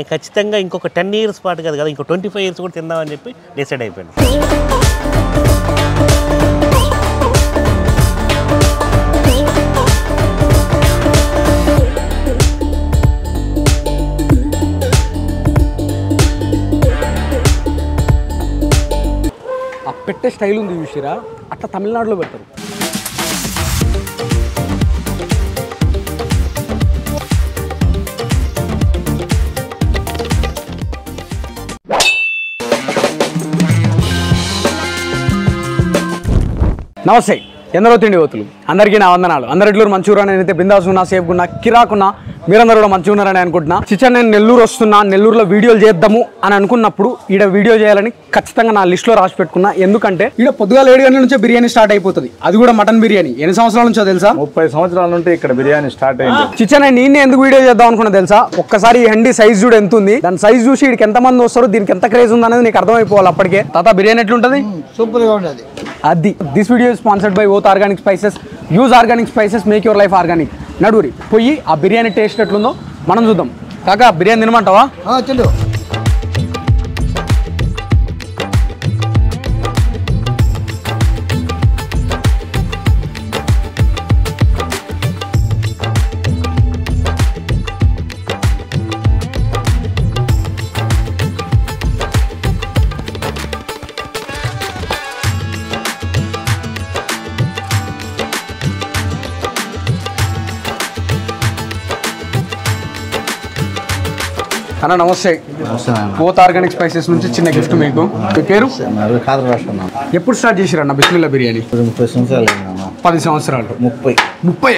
ఖచ్చితంగా ఇంకొక ten years పాటు కాదు కదా ఇంకో ట్వంటీ ఫైవ్ ఇయర్స్ కూడా తిందామని చెప్పి డిసైడ్ అయిపోయాను ఆ పెట్టే స్టైల్ ఉంది చూసిరా అట్లా తమిళనాడులో పెడతారు నమస్తే ఎందరో తిండి పోతులు అందరికీ నా వందనాలు అందరిట్లో మంచిగా నేనైతే బిందాస్ ఉన్నా సేఫ్ ఉన్నా కిరాకున్నా మీరందరూ కూడా మంచిగా ఉన్నారని అనుకుంటున్నా చిచ్చా నేను నెల్లూరు వస్తున్నా నెల్లూరులో వీడియోలు చేద్దాము అని అనుకున్నప్పుడు ఈడ వీడియో చేయాలని ఖచ్చితంగా నా లిస్ట్లో రాసి పెట్టుకున్నా ఎందుకంటే ఈడ పొద్దుగాల ఏడు గంటల నుంచే బిర్యానీ స్టార్ట్ అయిపోతుంది అది కూడా మటన్ బిర్యానీ ఎన్ని సంవత్సరాల నుంచో తెలుసా ముప్పై సంవత్సరాల నుండి ఇక్కడ బిర్యానీ స్టార్ట్ అయింది చిచ్చా నేను ఈయన్ని ఎందుకు వీడియో చేద్దాం అనుకున్నా తెలుసా ఒక్కసారి ఈ హండి సైజ్ చూడు ఎంత ఉంది దాని సైజ్ చూసి వీడికి ఎంత మంది వస్తారు దీనికి ఎంత క్రేజ్ ఉంది అనేది నీకు అర్థమైపోవాలి అప్పటికే తాత బిర్యానీ ఎట్లుంటది సూపర్గా ఉండదు అది this video sponsored by Oath organic spices use organic spices make your life organic నడువురి పోయి ఆ బిర్యానీ టేస్ట్ ఎట్లుందో మనం చూద్దాం కాకా బిర్యానీ తినమంటావా చెల్లు అన్న నమస్తే ఓత్ ఆర్గానిక్ స్పైసెస్ నుంచి చిన్న గిఫ్ట్ మీకు మీ పేరు ఖాదర్ రాష్ట్రం ఎప్పుడు స్టార్ట్ చేసిరన్న బిస్మిల్లా బిర్యానీ ముప్పై సంవత్సరాలు అయిందమ్మా పది సంవత్సరాలు ముప్పై ముప్పై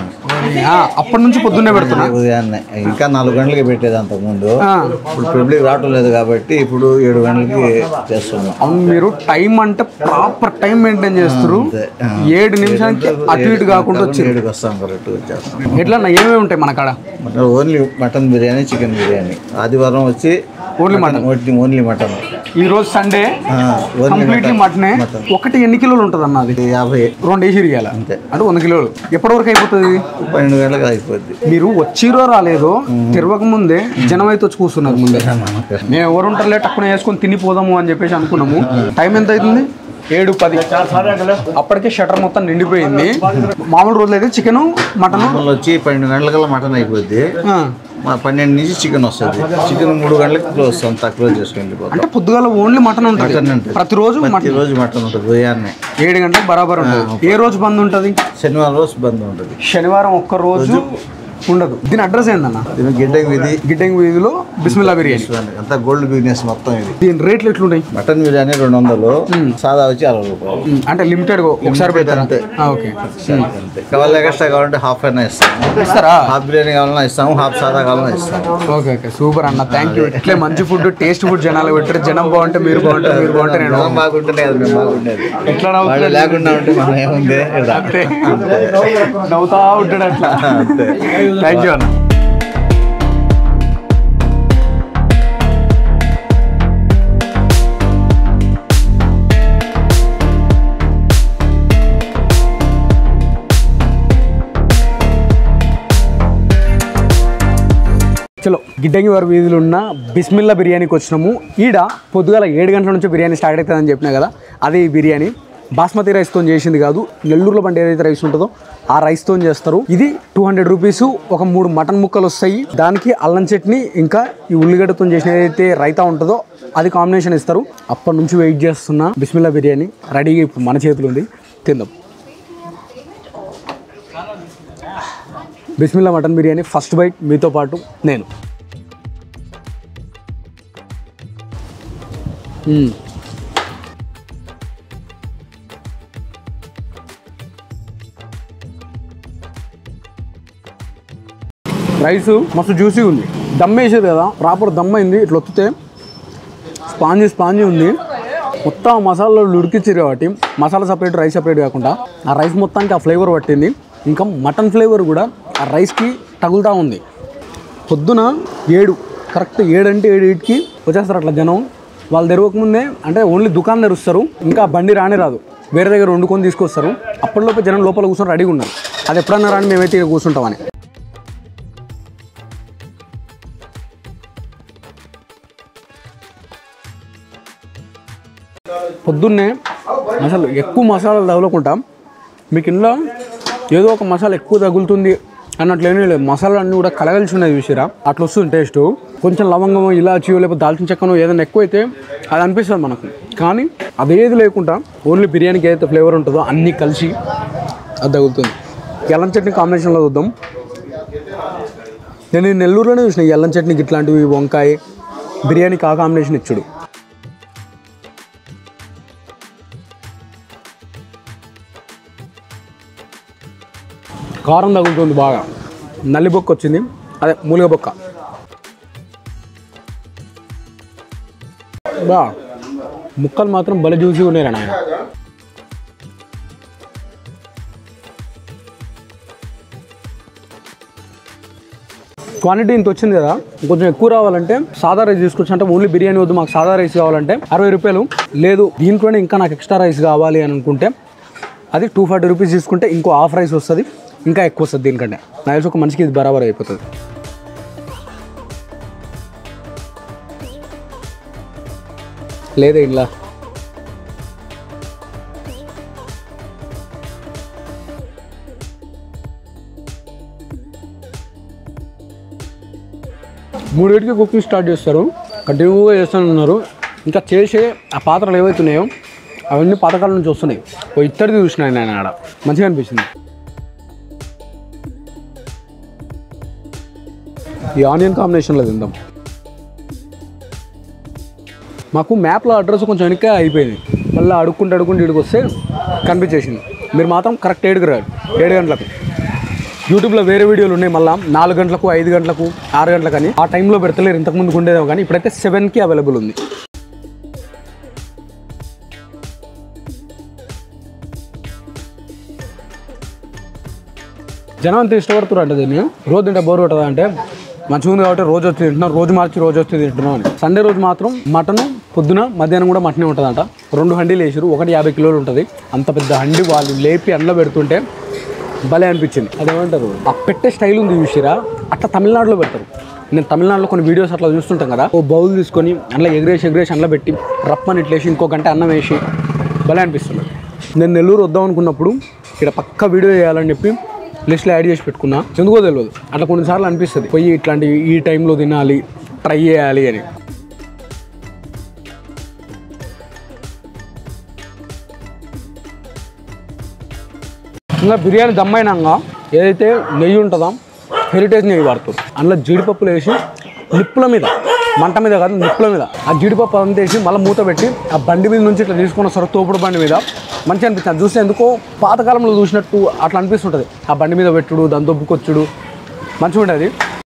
అప్పటి నుంచి పొద్దున్నే పెడుతున్నా ఉదయాన్నే ఇంకా నాలుగు గంటలకి పెట్టేది అంతకుముందు ఆ. ఇప్పుడు పబ్లిక్ రావటం లేదు కాబట్టి ఇప్పుడు ఏడు గంటలకి చేస్తున్నాం అవును మీరు టైం అంటే ప్రాపర్ టైం మెయింటైన్ చేస్తారు అంతే. ఆ. ఏడు నిమిషానికి అటు ఇటు కాకుండా వచ్చింది ఏడుకి వస్తాం కరెక్ట్ వచ్చేస్తాం ఎట్లా అన్న ఏమేమి ఉంటాయి మన కాడ mutton only mutton biryani chicken biryani ఆదివారం వచ్చి only mutton only only mutton ఈ రోజు సండే ఆ, ఓన్లీ కంప్లీట్లీ మటన్. మటనే మటన్. ఒకటి ఎన్ని కిలోలు ఉంటుంది అన్న అది యాభై రెండు వేసి ఇరియాల అంతే. అంటే వంద కిలోలు ఎప్పటి వరకు అయిపోతుంది పన్నెండు గంటలకు అయిపోద్ది మీరు వచ్చిరో రాలేదో తిరగక ముందే జనం అయితే వచ్చి కూర్చున్నారు ముందే మేము ఎవరు ఉంటారులే టక్కున వేసుకొని తినిపోదాము అని చెప్పేసి అనుకున్నాము టైం ఎంత అవుతుంది ఏడు పది అప్పటికే షటర్ మొత్తం నిండిపోయింది మామూలు రోజులు అయితే చికెన్ మటన్ మళ్ళీ వచ్చి పన్నెండు గంటలకల్లా మటన్ అయిపోద్ది మా పన్నెండు నుంచి చికెన్ వస్తుంది చికెన్ మూడు గంటలకు క్లోజ్ అంతా క్లోజ్ చేసుకుని వెళ్ళిపోతాం అంటే పొద్దుగాల ఓన్లీ మటన్ ఉంటుంది మటన్ ఉంటుంది. ప్రతిరోజు మటన్ ప్రతిరోజు మటన్ ఉంటుంది ఉదయాన్నే ఏడు గంటలకు బరాబర్ ఉంటుంది ఏ రోజు బంద్ ఉంటుంది శనివారం రోజు బంద్ ఉంటుంది శనివారం ఒక్క రోజు ఉండదు దీని అడ్రస్ ఏందన్న ఇది గిడ్డంగి విధి గిడ్డంగి వీధిలో బిస్మిల్లా బిర్యానీ అంతా గోల్డ్ బిజినెస్ మొత్తం ఇది దీని రేట్లు ఎట్లుంటాయి మటన్ బిర్యానీ రెండు వందలు సాదా వచ్చి అరవై రూపాయలు ఉమ్, అంటే లిమిటెడ్ ఒకసారి పెడతారా అంతే. ఆ, ఓకే అంతే కావాలి ఎక్స్ట్రా కావాలంటే హాఫ్ అయినా ఇస్తాము ఇస్తారా హాఫ్ బిర్యానీ కావాలన్నా ఇస్తాము హాఫ్ సాదా కావాలన్నా ఇస్తాము ఓకే ఓకే సూపర్ అన్న థ్యాంక్ యూ ఇట్లే మంచి ఫుడ్ టేస్ట్ ఫుడ్ జనాలు పెట్టారు జనం బాగుంటే మీరు బాగుంటే మీరు బాగుంటే నేను మనం బాగుంటేనే కదా మేము బాగుండేది ఎట్లా వాళ్ళు నవ్వుతాడు? లేకుండా ఉంటే మనం ఏముంది ఇలా. అంతే నవ్వుతా ఉంటాడు అట్లా అంతే థ్యాంక్ యూ అన్న చలో గిడ్డంగి వారి వీధిలో ఉన్న బిస్మిల్లా బిర్యానీకి వచ్చినాము ఈడ పొద్దుగాల ఏడు గంటల నుంచి బిర్యానీ స్టార్ట్ అవుతుందని చెప్పినా కదా అదే ఈ బిర్యానీ బాస్మతి రైస్తో చేసింది కాదు నెల్లూరులో పంట ఏదైతే రైస్ ఉంటుందో ఆ రైస్తో చేస్తారు ఇది టూ హండ్రెడ్ రూపీస్ ఒక మూడు మటన్ ముక్కలు వస్తాయి దానికి అల్లం చట్నీ ఇంకా ఈ ఉల్లిగడ్డతో చేసిన ఏదైతే రైతా ఉంటుందో అది కాంబినేషన్ ఇస్తారు అప్పటి నుంచి వెయిట్ చేస్తున్న బిస్మిల్లా బిర్యానీ రెడీగా ఇప్పుడు మన చేతిలో ఉంది తిందాం బిస్మిల్లా మటన్ బిర్యానీ ఫస్ట్ బైట్ మీతో పాటు నేను మ్మ్. రైస్ మస్తు జ్యూసీ ఉంది దమ్ వేసేది కదా ప్రాపర్ దమ్ అయింది ఇట్లా వత్తితే స్పాంజీ స్పాంజీ ఉంది మొత్తం ఆ మసాలాలు ఉడికిచ్చారు కాబట్టి మసాలా సపరేట్ రైస్ సపరేట్ కాకుండా ఆ రైస్ మొత్తానికి ఆ ఫ్లేవర్ పట్టింది ఇంకా మటన్ ఫ్లేవర్ కూడా ఆ రైస్కి తగులుతూ ఉంది పొద్దున ఏడు కరెక్ట్ ఏడు అంటే ఏడు ఎయిట్కి వచ్చేస్తారు అట్లా జనం వాళ్ళు తెరవక ముందే అంటే ఓన్లీ దుకాణం తెరుస్తారు ఇంకా బండి రానే రాదు వేరే దగ్గర వండుకొని తీసుకొస్తారు అప్పటిలోపే జనం లోపల కూర్చొని రెడీగా ఉన్నారు అది ఎప్పుడన్నా రాని మేమైతే ఇక్కడ కూర్చుంటామని పొద్దున్నే అసలు ఎక్కువ మసాలాలు తగలకుండా మీకు ఇంట్లో ఏదో ఒక మసాలా ఎక్కువ తగులుతుంది అన్నట్లు ఏమీ లేదు మసాలా అన్నీ కూడా కలగలిసి ఉన్నాయి చూసిరా అట్లా వస్తుంది టేస్ట్ కొంచెం లవంగం ఇలాచి లేకపోతే దాల్చిన చెక్కను ఏదైనా ఎక్కువైతే అది అనిపిస్తుంది మనకు కానీ అదేది లేకుండా ఓన్లీ బిర్యానీకి ఏదైతే ఫ్లేవర్ ఉంటుందో అన్నీ కలిసి అది తగులుతుంది ఎల్లం చట్నీ కాంబినేషన్లో చూద్దాం నేను ఈ నెల్లూరులోనే చూసిన ఈ అల్లం చట్నీకి ఇట్లాంటివి వంకాయ బిర్యానీకి ఆ కాంబినేషన్ ఇచ్చుడు కారం తగులుతుంది బాగా నల్లి బొక్క వచ్చింది అదే మూలిగ బొక్క బా ముక్కలు మాత్రం భలే జ్యూసీగా ఉన్నాయి రా నాయన క్వాంటిటీ ఇంత వచ్చింది కదా కొంచెం ఎక్కువ రావాలంటే సాదా రైస్ తీసుకొచ్చి అంటే ఓన్లీ బిర్యానీ వద్దు మాకు సాదా రైస్ కావాలంటే అరవై రూపాయలు లేదు దీంట్లోనే ఇంకా నాకు ఎక్స్ట్రా రైస్ కావాలి అని అనుకుంటే అది టూ ఫార్టీ రూపీస్ తీసుకుంటే ఇంకో హాఫ్ రైస్ వస్తుంది ఇంకా ఎక్కువ వస్తుంది దీనికంటే నాకు తెలిసి ఒక మనిషికి ఇది బరాబర్ అయిపోతుంది లేదే ఇలా మూడింటికి కుకింగ్ స్టార్ట్ చేస్తారు కంటిన్యూగా చేస్తూనే ఉన్నారు ఇంకా చేసే ఆ పాత్రలు ఏవైతున్నాయో అవన్నీ పాతకాలం నుంచి వస్తున్నాయి ఓ ఇత్తడిది చూసిన నేను ఆడ మంచిగా అనిపించింది ఈ ఆనియన్ కాంబినేషన్లో తిందాం మాకు మ్యాప్లో అడ్రస్ కొంచెం వెనక అయిపోయింది మళ్ళీ అడుక్కుంటూ అడుక్కుంటూ ఇక్కడికి వస్తే కనిపించేసింది మీరు మాత్రం కరెక్ట్ ఏడుకు రారు ఏడు గంటలకు యూట్యూబ్లో వేరే వీడియోలు ఉన్నాయి మళ్ళీ నాలుగు గంటలకు ఐదు గంటలకు ఆరు గంటలకు అని ఆ టైంలో పెడతలేరు ఇంతకుముందు ఉండేదేమో కానీ ఇప్పుడైతే సెవెన్కి అవైలబుల్ ఉంది జనం అంత ఇష్టపడుతున్నారు అంటే దీన్ని రోజు తింటే బోర్ కొట్టదా అంటే మంచిగా ఉంది కాబట్టి రోజు వచ్చి తింటున్నాం రోజు మార్చి రోజు వచ్చి తింటున్నాం అని సండే రోజు మాత్రం మటన్ పొద్దున మధ్యాహ్నం కూడా మటనే ఉంటుందంట రెండు హండీలు వేసారు ఒకటి యాభై కిలోలు ఉంటుంది అంత పెద్ద హండి వాళ్ళు లేపి అందులో పెడుతుంటే భలే అనిపించింది అదేమంటారు ఆ పెట్టే స్టైల్ ఉంది చూసిరా అట్లా తమిళనాడులో పెడతారు నేను తమిళనాడులో కొన్ని వీడియోస్ అట్లా చూస్తుంటాం కదా ఓ బౌల్ తీసుకొని అందులో ఎగరేసి ఎగరేసి అందులో పెట్టి రప్పని ఇట్లేసి ఇంకో గంట అన్నం వేసి భలే అనిపిస్తుంది నేను నెల్లూరు వద్దాం అనుకున్నప్పుడు ఇక్కడ పక్క వీడియో చేయాలని చెప్పి లిస్ట్లో యాడ్ చేసి పెట్టుకున్నా ఎందుకో తెలియదు అట్లా కొన్నిసార్లు అనిపిస్తుంది పోయి ఇట్లాంటివి ఈ టైంలో తినాలి ట్రై చేయాలి అని ఇంకా బిర్యానీ దమ్మైనాక ఏదైతే నెయ్యి ఉంటుందో హెరిటేజ్ నెయ్యి వాడుతారు అందులో జీడిపప్పులు వేసి నిప్పుల మీద మంట మీద కాదు నిప్పుల మీద ఆ జీడిపప్పు అంతా వేసి మళ్ళీ మూత పెట్టి ఆ బండి మీద నుంచి ఇట్లా తీసుకొని వస్తారు తోపుడు బండి మీద మంచిగా అనిపిస్తుంది చూస్తే ఎందుకో పాతకాలంలో చూసినట్టు అట్లా అనిపిస్తుంటుంది ఆ బండి మీద పెట్టుడు దాని దొబ్బుకొచ్చుడు మంచిగా ఉంటుంది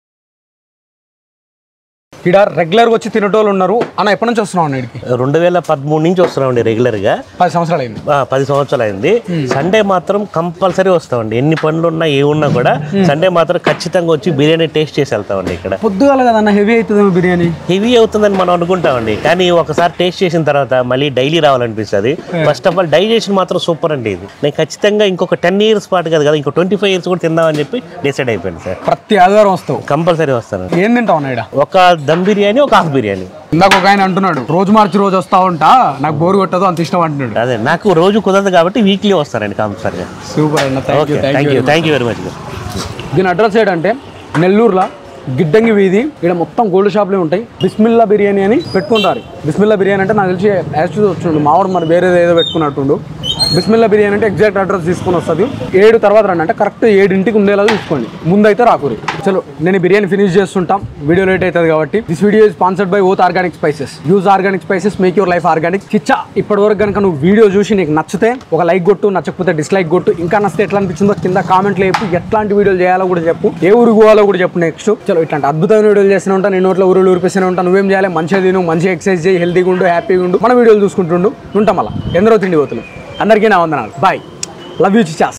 ఇక్కడ రెగ్యులర్గా వచ్చి తినేటోళ్ళు ఉన్నారు అన్న ఎప్పటి నుంచి వస్తున్నాం అన్న ఇక్కడికి రెండు వేల పదమూడు నుంచి వస్తున్నామండి రెగ్యులర్గా పది సంవత్సరాలు అయింది ఆ, పది సంవత్సరాలు అయింది సండే మాత్రం కంపల్సరీ వస్తామండి ఎన్ని పనులు ఉన్నా ఏ ఉన్నా కూడా సండే మాత్రం ఖచ్చితంగా వచ్చి బిర్యానీ టేస్ట్ చేసి వెళ్తామండి ఇక్కడ పొద్దుగాల కదన్న హెవీ అవుతుందేమో బిర్యానీ హెవీ అవుతుందని మనం అనుకుంటామండి కానీ ఒకసారి టేస్ట్ చేసిన తర్వాత మళ్ళీ డైలీ రావాలనిపిస్తుంది ఫస్ట్ ఆఫ్ ఆల్ డైజెషన్ మాత్రం సూపర్ అండి ఇది నేను ఖచ్చితంగా ఇంకొక టెన్ ఇయర్స్ పాటు కాదు కదా ఇంకో ట్వంటీ ఫైవ్ ఇయర్స్ కూడా తిందామని చెప్పి డిసైడ్ అయిపోయింది సార్ ప్రతి ఆదివారం వస్తావు కంపల్సరీ వస్తాను ఏం తింటావు అన్న ఈడ ఒక దమ్ బిర్యానీ ఒక హాఫ్ బిర్యానీ ఇందాక ఒక ఆయన అంటున్నాడు రోజు మార్చి రోజు వస్తా ఉంటా నాకు బోర్ కొట్టదు అంత ఇష్టం అంటున్నాడు అదే నాకు రోజు కుదరదు కాబట్టి వీక్లీ వస్తానండి కంపల్సరీగా సూపర్ అన్న thank okay you thank thank you you thank you very much దీని అడ్రస్ ఏంటంటే నెల్లూరులో గిడ్డంగి వీధి ఇక్కడ మొత్తం గోల్డ్ షాప్లే ఉంటాయి బిస్మిల్లా బిర్యానీ అని పెట్టుకుంటారు బిస్మిల్లా బిర్యానీ అంటే నాకు తెలిసి యాక్చువల్ వచ్చిండు మావాడు మరి వేరేది ఏదో పెట్టుకున్నట్టుండు బిస్మిల్లా బిర్యానీ అంటే ఎగ్జాక్ట్ అడ్రస్ తీసుకొని వస్తుంది ఏడు తర్వాత రండి అంటే కరెక్ట్ ఏడింటికి ఉండేలా చూసుకోండి ముందైతే రాకూరి చలో నేను ఈ బిర్యానీ ఫినిష్ చేస్తుంటాం వీడియో లేట్ అవుతుంది కాబట్టి this video sponsored by Oath organic spices use organic spices make your life organic చిచ్చా ఇప్పటి వరకు కనుక నువ్వు వీడియో చూసి నీకు నచ్చితే ఒక లైక్ కొట్టు నచ్చకపోతే డిస్లైక్ కొట్టు ఇంకా నచ్చితే ఎట్లా అనిపించిందో కింద కామెంట్లు చెప్పు ఎట్లాంటి వీడియోలు చేయాలో కూడా చెప్పు ఏ ఊరు పోవాలో కూడా చెప్పు నెక్స్ట్ చలో ఇట్లాంటి అద్భుతమైన వీడియోలు చేస్తూనే ఉంటాను నేను నోట్లో ఊరు ఊరిపిస్తూనే ఉంటాను నువ్వేం చేయాలి మంచిగా తిను మంచిగా ఎక్సర్సైజ్ చేయి హెల్తీగా ఉండు హ్యాపీగా ఉండు మన వీడియోలు చూసుకుంటుండు ఉంటాం అలా ఎందరో తిండి పోతున్నాం అందరికీ నా వందనాలు బాయ్ లవ్ యూ చిచాస్